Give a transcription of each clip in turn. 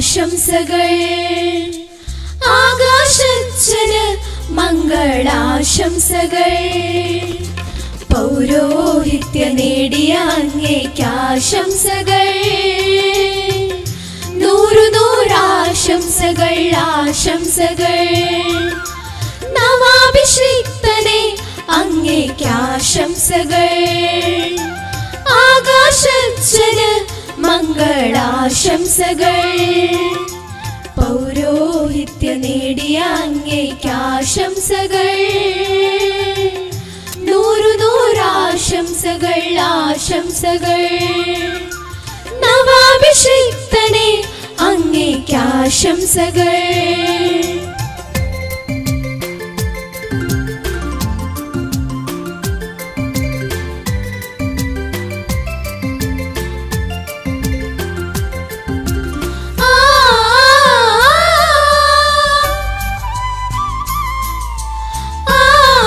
ആശംസകൾ ആകാശച്ചന് മംഗളാശംസകൾ പൗരോഹിത്യ നേടിയ അങ്ങേക്കാശംസകൾ നൂറു നൂറാശംസകൾ ആശംസകൾ നവാഭിഷിക്തനെ അങ്ങേക്കാശംസകൾ ആകാശച്ചന് മംഗളാശംസകൾ പൗരോഹിത്യ നേടിയ അങ്ങേക്കാശംസകൾ നൂറു നൂറാശംസകൾ ആശംസകൾ നവാഭിഷിക്തനെ അങ്ങേക്കാശംസകൾ ആ ആ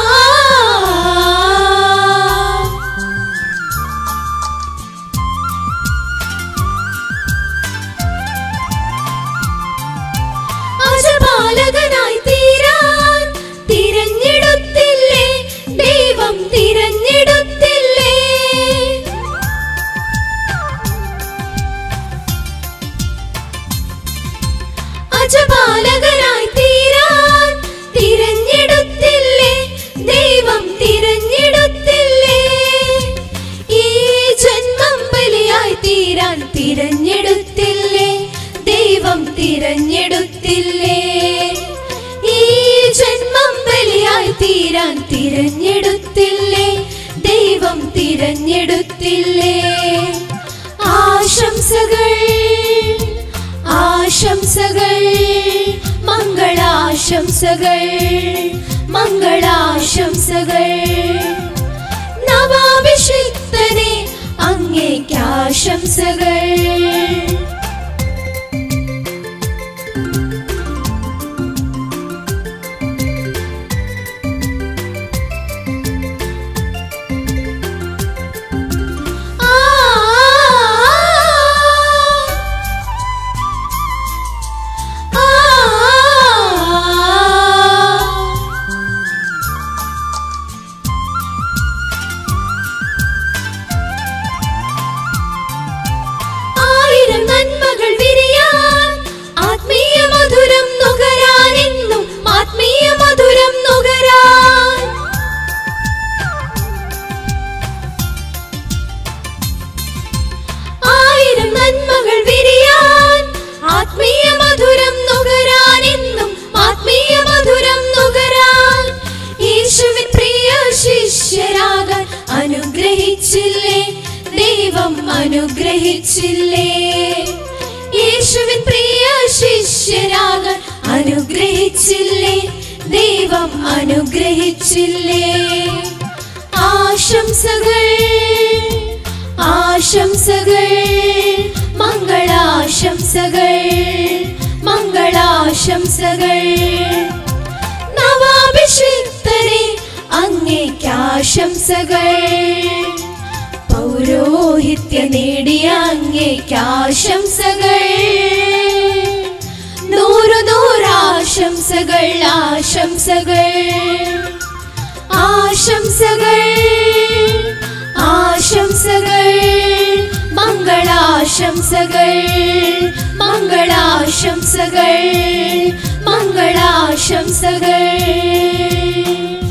അജപാലകനായി തീരാൻ തിരഞ്ഞെടുത്തില്ലേ ദൈവം തിരഞ്ഞെടുത്തില്ലേ അജപാലകനായി തീരാൻ തിരഞ്ഞെടുത്തില്ലേ ദൈവം തിരഞ്ഞെടുത്തില്ലേ ഈ ജന്മം ബലിയായി തീരാൻ തിരഞ്ഞെടുത്തില്ലേ ദൈവം തിരഞ്ഞെടുത്തില്ലേ ഈ ജന്മം ബലിയായി തീരാൻ തിരഞ്ഞെടുത്തില്ലേ ദൈവം തിരഞ്ഞെടുത്തില്ലേ ആശംസകൾ ആശംസകൾ മംഗളാശംസകൾ മംഗളാശംസകൾ നവാഭിഷിക്തനെ അങ്ങേക്കാശംസകൾ ആ ആ ആയിരം നന്മകൾ വിരിയാൻ ആത്മീയ മധുരം നുകരാൻ എന്നും ആത്മീയ മധുരം നുകരാൻ ആയിരം നന്മകൾ വിരിയാൻ ആത്മീയ മധുരം നുകരാൻ എന്നും ആത്മീയ മധുരം നുകരാൻ യേശുവിൻ പ്രിയ ശിഷ്യരാകാൻ അനുഗ്രഹിച്ചില്ലേ ദൈവം അനുഗ്രഹിച്ചില്ലേ യേശുവിൻ പ്രിയ ശിഷ്യരാകാൻ അനുഗ്രഹിച്ചില്ലേ ദൈവം അനുഗ്രഹിച്ചില്ലേ ആശംസകൾ ആശംസകൾ മംഗളാശംസകൾ മംഗളാശംസകൾ നവാഭിഷിക്തനെ അങ്ങേക്കാശംസകൾ പൗരോഹിത്യ നേടിയ അങ്ങേക്കാശംസകൾ നൂറു നൂറാശംസകൾ ആശംസകൾ ആശംസകൾ ആശംസകൾ മംഗളാശംസകൾ മംഗളാശംസകൾ മംഗളാശംസകൾ